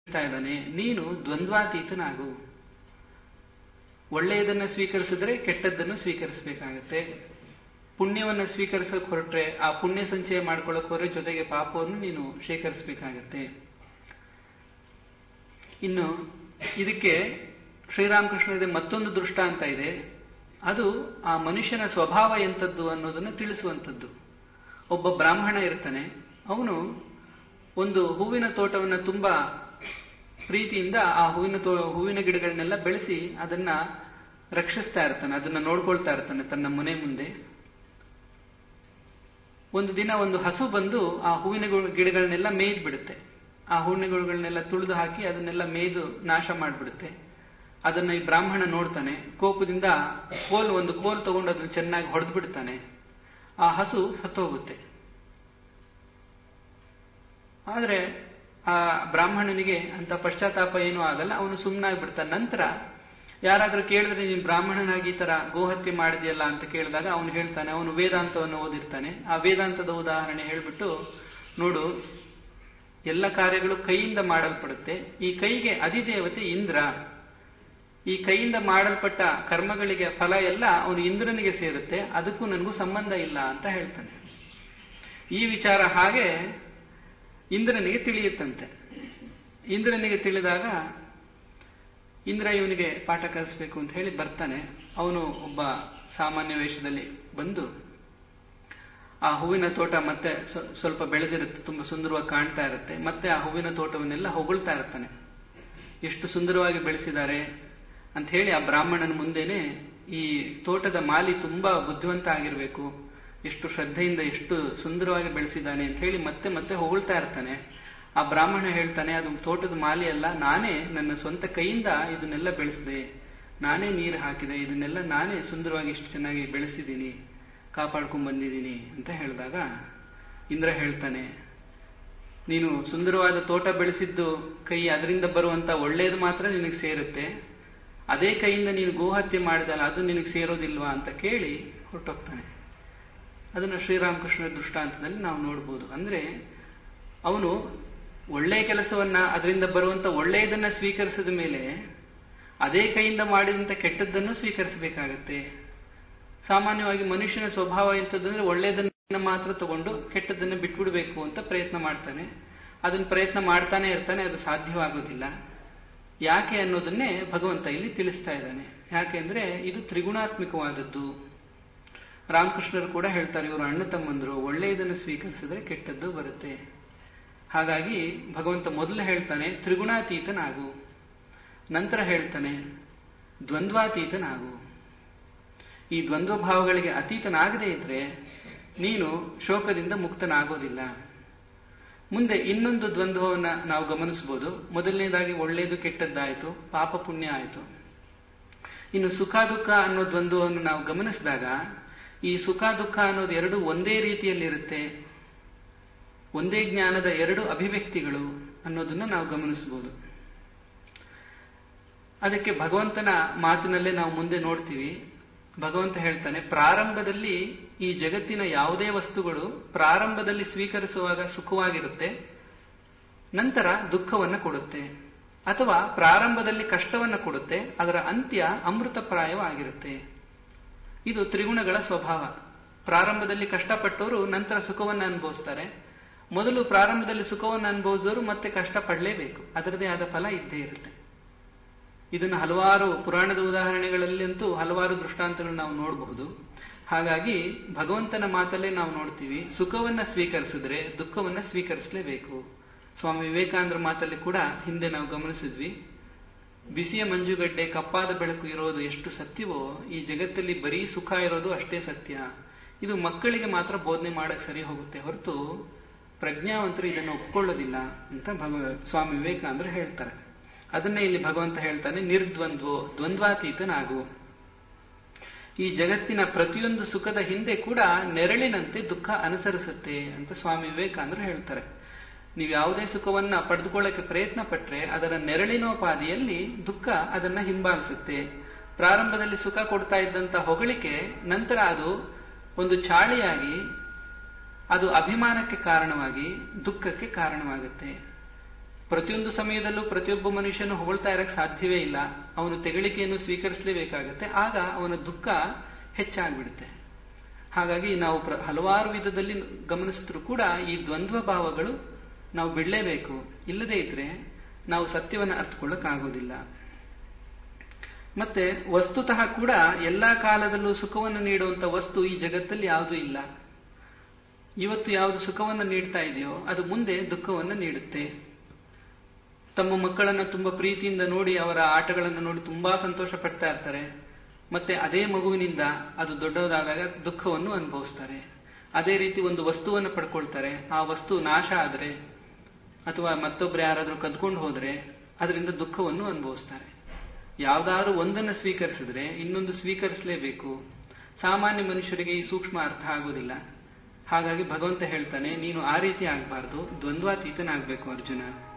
ಇದ್ದಾನೆ ನೀನು ದ್ವಂದ್ವಾತೀತನಾಗು ಒಳ್ಳೆಯದನ್ನ ಸ್ವೀಕರಿಸಿದ್ರೆ ಕೆಟ್ಟದ್ದನ್ನು ಸ್ವೀಕರಿಸಬೇಕಾಗತ್ತೆ ಪುಣ್ಯವನ್ನು ಸ್ವೀಕರಿಸಕ್ ಹೊರಟ್ರೆ ಆ ಪುಣ್ಯ ಸಂಚಯ ಮಾಡ್ಕೊಳ್ಳಕ್ ಹೊರಟ್ರೆ ಜೊತೆಗೆ ಪಾಪವನ್ನು ನೀನು ಶೇಖರಿಸಬೇಕಾಗತ್ತೆ ಇನ್ನು ಇದಕ್ಕೆ ಶ್ರೀರಾಮಕೃಷ್ಣರಿಗೆ ಮತ್ತೊಂದು ದೃಷ್ಟಾಂತ ಇದೆ ಅದು ಆ ಮನುಷ್ಯನ ಸ್ವಭಾವ ಎಂಥದ್ದು ಅನ್ನೋದನ್ನು ತಿಳಿಸುವಂಥದ್ದು ಒಬ್ಬ ಬ್ರಾಹ್ಮಣ ಇರ್ತಾನೆ ಅವನು ಒಂದು ಹೂವಿನ ತೋಟವನ್ನು ತುಂಬಾ ಪ್ರೀತಿಯಿಂದ ಆ ಹೂವಿನ ತೋ ಹೂವಿನ ಗಿಡಗಳನ್ನೆಲ್ಲ ಬೆಳೆಸಿ ಅದನ್ನ ರಕ್ಷಿಸ್ತಾ ಇರ್ತಾನೆ ಅದನ್ನ ನೋಡ್ಕೊಳ್ತಾ ಇರ್ತಾನೆ ತನ್ನ ಮನೆ ಮುಂದೆ ಒಂದು ದಿನ ಒಂದು ಹಸು ಬಂದು ಆ ಹೂವಿನ ಗಿಡಗಳನ್ನೆಲ್ಲ ಮೇಯ್ದು ಬಿಡುತ್ತೆ ಆ ಹೂವಿನ ಗಿಡಗಳನ್ನೆಲ್ಲ ತುಳಿದು ಹಾಕಿ ಅದನ್ನೆಲ್ಲ ಮೇಯ್ದು ನಾಶ ಮಾಡಿಬಿಡುತ್ತೆ ಅದನ್ನ ಈ ಬ್ರಾಹ್ಮಣ ನೋಡ್ತಾನೆ ಕೋಪದಿಂದ ಕೋಲ್ ಒಂದು ಕೋಲ್ ತಗೊಂಡು ಅದನ್ನ ಚೆನ್ನಾಗಿ ಹೊಡೆದು ಬಿಡ್ತಾನೆ ಆ ಹಸು ಸತ್ತೋಗುತ್ತೆ ಆದ್ರೆ ಆ ಬ್ರಾಹ್ಮಣನಿಗೆ ಅಂತ ಪಶ್ಚಾತ್ತಾಪ ಏನೂ ಆಗಲ್ಲ ಅವನು ಸುಮ್ಮನಾಗಿ ಬಿಡ್ತಾನೆ ನಂತರ ಯಾರಾದ್ರೂ ಕೇಳಿದ್ರೆ ನೀನು ಬ್ರಾಹ್ಮಣನಾಗಿ ಈ ತರ ಗೋಹತ್ಯೆ ಮಾಡಿದೆಯಲ್ಲ ಅಂತ ಕೇಳಿದಾಗ ಅವನು ಹೇಳ್ತಾನೆ ಅವನು ವೇದಾಂತವನ್ನು ಓದಿರ್ತಾನೆ ಆ ವೇದಾಂತದ ಉದಾಹರಣೆ ಹೇಳ್ಬಿಟ್ಟು ನೋಡು ಎಲ್ಲ ಕಾರ್ಯಗಳು ಕೈಯಿಂದ ಮಾಡಲ್ಪಡುತ್ತೆ ಈ ಕೈಗೆ ಅಧಿದೇವತೆ ಇಂದ್ರ ಈ ಕೈಯಿಂದ ಮಾಡಲ್ಪಟ್ಟ ಕರ್ಮಗಳಿಗೆ ಫಲ ಎಲ್ಲ ಅವನು ಇಂದ್ರನಿಗೆ ಸೇರುತ್ತೆ ಅದಕ್ಕೂ ನನಗೂ ಸಂಬಂಧ ಇಲ್ಲ ಅಂತ ಹೇಳ್ತಾನೆ ಈ ವಿಚಾರ ಹಾಗೆ ಇಂದ್ರನಿಗೆ ತಿಳಿಯುತ್ತಂತೆ ಇಂದ್ರನಿಗೆ ತಿಳಿದಾಗ ಇಂದ್ರ ಇವನಿಗೆ ಪಾಠ ಕಲಿಸ್ಬೇಕು ಅಂತ ಹೇಳಿ ಬರ್ತಾನೆ ಅವನು ಒಬ್ಬ ಸಾಮಾನ್ಯ ವೇಷದಲ್ಲಿ ಬಂದು ಆ ಹೂವಿನ ತೋಟ ಮತ್ತೆ ಸ್ವಲ್ಪ ಬೆಳೆದಿರುತ್ತೆ ತುಂಬಾ ಸುಂದರವಾಗಿ ಕಾಣ್ತಾ ಇರುತ್ತೆ ಮತ್ತೆ ಆ ಹೂವಿನ ತೋಟವನ್ನೆಲ್ಲ ಹೊಗಳ್ತಾ ಇರ್ತಾನೆ ಎಷ್ಟು ಸುಂದರವಾಗಿ ಬೆಳೆಸಿದ್ದಾರೆ ಅಂತ ಹೇಳಿ ಆ ಬ್ರಾಹ್ಮಣನ ಮುಂದೆನೆ ಈ ತೋಟದ ಮಾಲಿ ತುಂಬಾ ಬುದ್ಧಿವಂತ ಆಗಿರ್ಬೇಕು ಎಷ್ಟು ಶ್ರದ್ಧೆಯಿಂದ ಎಷ್ಟು ಸುಂದರವಾಗಿ ಬೆಳೆಸಿದ್ದಾನೆ ಅಂತ ಹೇಳಿ ಮತ್ತೆ ಮತ್ತೆ ಹೊಗಳ್ತಾ ಇರ್ತಾನೆ ಆ ಬ್ರಾಹ್ಮಣ ಹೇಳ್ತಾನೆ ಅದು ತೋಟದ ಮಾಲಿ ಅಲ್ಲ ನಾನೇ ನನ್ನ ಸ್ವಂತ ಕೈಯಿಂದ ಇದನ್ನೆಲ್ಲ ಬೆಳೆಸಿದೆ ನಾನೇ ನೀರು ಹಾಕಿದೆ ಇದನ್ನೆಲ್ಲ ನಾನೇ ಸುಂದರವಾಗಿ ಇಷ್ಟು ಚೆನ್ನಾಗಿ ಬೆಳೆಸಿದ್ದೀನಿ ಕಾಪಾಡ್ಕೊಂಡ್ ಬಂದಿದ್ದೀನಿ ಅಂತ ಹೇಳಿದಾಗ ಇಂದ್ರ ಹೇಳ್ತಾನೆ ನೀನು ಸುಂದರವಾದ ತೋಟ ಬೆಳೆಸಿದ್ದು ಕೈ ಅದರಿಂದ ಬರುವಂತ ಒಳ್ಳೆಯದು ಮಾತ್ರ ನಿನಗೆ ಸೇರುತ್ತೆ ಅದೇ ಕೈಯಿಂದ ನೀನು ಗೋಹತ್ಯೆ ಮಾಡಿದಲ್ಲ ಅದು ನಿನಗೆ ಸೇರೋದಿಲ್ವಾ ಅಂತ ಕೇಳಿ ಹೊರಟೋಗ್ತಾನೆ ಅದನ್ನ ಶ್ರೀರಾಮಕೃಷ್ಣ ದೃಷ್ಟಾಂತದಲ್ಲಿ ನಾವು ನೋಡ್ಬೋದು ಅಂದ್ರೆ ಅವನು ಒಳ್ಳೆಯ ಕೆಲಸವನ್ನ ಅದರಿಂದ ಬರುವಂತ ಒಳ್ಳೆಯದನ್ನ ಸ್ವೀಕರಿಸಿದ ಮೇಲೆ ಅದೇ ಕೈಯಿಂದ ಮಾಡಿದಂತ ಕೆಟ್ಟದ್ದನ್ನು ಸ್ವೀಕರಿಸಬೇಕಾಗತ್ತೆ ಸಾಮಾನ್ಯವಾಗಿ ಮನುಷ್ಯನ ಸ್ವಭಾವ ಎಂತದಂದ್ರೆ ಒಳ್ಳೆಯದನ್ನ ಮಾತ್ರ ತಗೊಂಡು ಕೆಟ್ಟದ್ದನ್ನ ಬಿಟ್ಬಿಡ್ಬೇಕು ಅಂತ ಪ್ರಯತ್ನ ಮಾಡ್ತಾನೆ ಅದನ್ನ ಪ್ರಯತ್ನ ಮಾಡ್ತಾನೆ ಇರ್ತಾನೆ ಅದು ಸಾಧ್ಯವಾಗೋದಿಲ್ಲ ಯಾಕೆ ಅನ್ನೋದನ್ನೇ ಭಗವಂತ ಇಲ್ಲಿ ತಿಳಿಸ್ತಾ ಇದ್ದಾನೆ ಯಾಕೆಂದ್ರೆ ಇದು ತ್ರಿಗುಣಾತ್ಮಕವಾದದ್ದು ರಾಮಕೃಷ್ಣರು ಕೂಡ ಹೇಳ್ತಾರೆ ಇವರು ಅಣ್ಣ ತಮ್ಮಂದ್ರು ಒಳ್ಳೆಯದನ್ನು ಸ್ವೀಕರಿಸಿದ್ರೆ ಕೆಟ್ಟದ್ದು ಬರುತ್ತೆ ಹಾಗಾಗಿ ಭಗವಂತ ಮೊದಲು ಹೇಳ್ತಾನೆ ತ್ರಿಗುಣಾತೀತನಾಗು ನಂತರ ಹೇಳ್ತಾನೆ ದ್ವಂದ್ವಾತೀತನಾಗು ಈ ದ್ವಂದ್ವ ಭಾವಗಳಿಗೆ ಅತೀತನಾಗದೇ ಇದ್ರೆ ನೀನು ಶೋಕದಿಂದ ಮುಕ್ತನಾಗೋದಿಲ್ಲ ಮುಂದೆ ಇನ್ನೊಂದು ದ್ವಂದ್ವವನ್ನ ನಾವು ಗಮನಿಸಬಹುದು ಮೊದಲನೇದಾಗಿ ಒಳ್ಳೆಯದು ಕೆಟ್ಟದ್ದಾಯ್ತು ಪಾಪ ಪುಣ್ಯ ಆಯ್ತು ಇನ್ನು ಸುಖ ದುಃಖ ಅನ್ನೋ ದ್ವಂದ್ವವನ್ನು ನಾವು ಗಮನಿಸಿದಾಗ ಈ ಸುಖ ದುಃಖ ಅನ್ನೋದು ಎರಡು ಒಂದೇ ರೀತಿಯಲ್ಲಿರುತ್ತೆ ಒಂದೇ ಜ್ಞಾನದ ಎರಡು ಅಭಿವ್ಯಕ್ತಿಗಳು ಅನ್ನೋದನ್ನ ನಾವು ಗಮನಿಸಬಹುದು ಅದಕ್ಕೆ ಭಗವಂತನ ಮಾತಿನಲ್ಲೇ ನಾವು ಮುಂದೆ ನೋಡ್ತೀವಿ ಭಗವಂತ ಹೇಳ್ತಾನೆ ಪ್ರಾರಂಭದಲ್ಲಿ ಈ ಜಗತ್ತಿನ ಯಾವುದೇ ವಸ್ತುಗಳು ಪ್ರಾರಂಭದಲ್ಲಿ ಸ್ವೀಕರಿಸುವಾಗ ಸುಖವಾಗಿರುತ್ತೆ ನಂತರ ದುಃಖವನ್ನ ಕೊಡುತ್ತೆ ಅಥವಾ ಪ್ರಾರಂಭದಲ್ಲಿ ಕಷ್ಟವನ್ನ ಕೊಡುತ್ತೆ ಅದರ ಅಂತ್ಯ ಅಮೃತಪ್ರಾಯವಾಗಿರುತ್ತೆ ಇದು ತ್ರಿಗುಣಗಳ ಸ್ವಭಾವ ಪ್ರಾರಂಭದಲ್ಲಿ ಕಷ್ಟಪಟ್ಟವರು ನಂತರ ಸುಖವನ್ನು ಅನುಭವಿಸ್ತಾರೆ ಮೊದಲು ಪ್ರಾರಂಭದಲ್ಲಿ ಸುಖವನ್ನು ಅನುಭವಿಸಿದವರು ಮತ್ತೆ ಕಷ್ಟ ಪಡಲೇಬೇಕು ಅದರದೇ ಆದ ಫಲ ಇದ್ದೇ ಇರುತ್ತೆ ಇದನ್ನು ಹಲವಾರು ಪುರಾಣದ ಉದಾಹರಣೆಗಳಲ್ಲಂತೂ ಹಲವಾರು ದೃಷ್ಟಾಂತಗಳು ನಾವು ನೋಡಬಹುದು ಹಾಗಾಗಿ ಭಗವಂತನ ಮಾತಲ್ಲೇ ನಾವು ನೋಡ್ತೀವಿ ಸುಖವನ್ನ ಸ್ವೀಕರಿಸಿದ್ರೆ ದುಃಖವನ್ನ ಸ್ವೀಕರಿಸಲೇಬೇಕು ಸ್ವಾಮಿ ವಿವೇಕಾನಂದರ ಮಾತಲ್ಲಿ ಕೂಡ ಹಿಂದೆ ನಾವು ಗಮನಿಸಿದ್ವಿ ಬಿಸಿಯ ಮಂಜುಗಡ್ಡೆ ಕಪ್ಪಾದ ಬೆಳಕು ಇರೋದು ಎಷ್ಟು ಸತ್ಯವೋ ಈ ಜಗತ್ತಲ್ಲಿ ಬರೀ ಸುಖ ಇರೋದು ಅಷ್ಟೇ ಸತ್ಯ ಇದು ಮಕ್ಕಳಿಗೆ ಮಾತ್ರ ಬೋಧನೆ ಮಾಡಕ್ ಸರಿ ಹೋಗುತ್ತೆ ಹೊರತು ಪ್ರಜ್ಞಾವಂತರು ಇದನ್ನು ಒಪ್ಕೊಳ್ಳೋದಿಲ್ಲ ಅಂತ ಭಗವ ಸ್ವಾಮಿ ವಿವೇಕಾನಂದರು ಹೇಳ್ತಾರೆ ಅದನ್ನೇ ಇಲ್ಲಿ ಭಗವಂತ ಹೇಳ್ತಾನೆ ನಿರ್ದ್ವಂದ್ವೋ ದ್ವಂದ್ವಾತೀತನಾಗು ಈ ಜಗತ್ತಿನ ಪ್ರತಿಯೊಂದು ಸುಖದ ಹಿಂದೆ ಕೂಡ ನೆರಳಿನಂತೆ ದುಃಖ ಅನುಸರಿಸುತ್ತೆ ಅಂತ ಸ್ವಾಮಿ ವಿವೇಕಾನಂದರು ಹೇಳ್ತಾರೆ ನೀವು ಯಾವುದೇ ಸುಖವನ್ನ ಪಡೆದುಕೊಳ್ಳಕ್ಕೆ ಪ್ರಯತ್ನ ಪಟ್ರೆ ಅದರ ನೆರಳಿನೋಪಾದಿಯಲ್ಲಿ ದುಃಖ ಅದನ್ನ ಹಿಂಬಾಲಿಸುತ್ತೆ ಪ್ರಾರಂಭದಲ್ಲಿ ಸುಖ ಕೊಡ್ತಾ ಇದ್ದಂತ ಹೊಗಳಿಕೆ ನಂತರ ಅದು ಒಂದು ಚಾಳಿಯಾಗಿ ಅದು ಅಭಿಮಾನಕ್ಕೆ ಕಾರಣವಾಗಿ ದುಃಖಕ್ಕೆ ಕಾರಣವಾಗುತ್ತೆ ಪ್ರತಿಯೊಂದು ಸಮಯದಲ್ಲೂ ಪ್ರತಿಯೊಬ್ಬ ಮನುಷ್ಯನು ಹೊಗಳ್ತಾ ಇರಕ್ ಸಾಧ್ಯವೇ ಇಲ್ಲ ಅವನು ತೆಗಳಿಕೆಯನ್ನು ಸ್ವೀಕರಿಸಲೇಬೇಕಾಗತ್ತೆ ಆಗ ಅವನ ದುಃಖ ಹೆಚ್ಚಾಗ್ಬಿಡುತ್ತೆ ಹಾಗಾಗಿ ನಾವು ಪ್ರ- ಹಲವಾರು ವಿಧದಲ್ಲಿ ಗಮನಿಸಿದ್ರು ಕೂಡ ಈ ದ್ವಂದ್ವ ಭಾವಗಳು ನಾವು ಬಿಡಲೇಬೇಕು ಇಲ್ಲದೇ ಇದ್ರೆ ನಾವು ಸತ್ಯವನ್ನು ಅರ್ಥಕೊಳ್ಳಕ್ಕಾಗೋದಿಲ್ಲ ಮತ್ತೆ ವಸ್ತುತಃ ಕೂಡ ಎಲ್ಲಾ ಕಾಲದಲ್ಲೂ ಸುಖವನ್ನು ನೀಡುವಂತ ವಸ್ತು ಈ ಜಗತ್ತಲ್ಲಿ ಯಾವುದೂ ಇಲ್ಲ ಇವತ್ತು ಯಾವುದು ಸುಖವನ್ನು ನೀಡ್ತಾ ಇದೆಯೋ ಅದು ಮುಂದೆ ದುಃಖವನ್ನು ನೀಡುತ್ತೆ ತಮ್ಮ ಮಕ್ಕಳನ್ನ ತುಂಬಾ ಪ್ರೀತಿಯಿಂದ ನೋಡಿ ಅವರ ಆಟಗಳನ್ನು ನೋಡಿ ತುಂಬಾ ಸಂತೋಷ ಪಡ್ತಾ ಇರ್ತಾರೆ ಮತ್ತೆ ಅದೇ ಮಗುವಿನಿಂದ ಅದು ದೊಡ್ಡದಾದಾಗ ದುಃಖವನ್ನು ಅನುಭವಿಸ್ತಾರೆ ಅದೇ ರೀತಿ ಒಂದು ವಸ್ತುವನ್ನು ಪಡ್ಕೊಳ್ತಾರೆ ಆ ವಸ್ತು ನಾಶ ಆದ್ರೆ ಅಥವಾ ಮತ್ತೊಬ್ರು ಯಾರಾದ್ರೂ ಕದ್ಕೊಂಡು ಹೋದ್ರೆ ಅದರಿಂದ ದುಃಖವನ್ನು ಅನುಭವಿಸ್ತಾರೆ ಯಾವ್ದಾದ್ರು ಒಂದನ್ನು ಸ್ವೀಕರಿಸಿದ್ರೆ ಇನ್ನೊಂದು ಸ್ವೀಕರಿಸಲೇಬೇಕು ಸಾಮಾನ್ಯ ಮನುಷ್ಯರಿಗೆ ಈ ಸೂಕ್ಷ್ಮ ಅರ್ಥ ಆಗುವುದಿಲ್ಲ ಹಾಗಾಗಿ ಭಗವಂತ ಹೇಳ್ತಾನೆ ನೀನು ಆ ರೀತಿ ಆಗ್ಬಾರ್ದು ದ್ವಂದ್ವಾತೀತನಾಗ್ಬೇಕು ಅರ್ಜುನ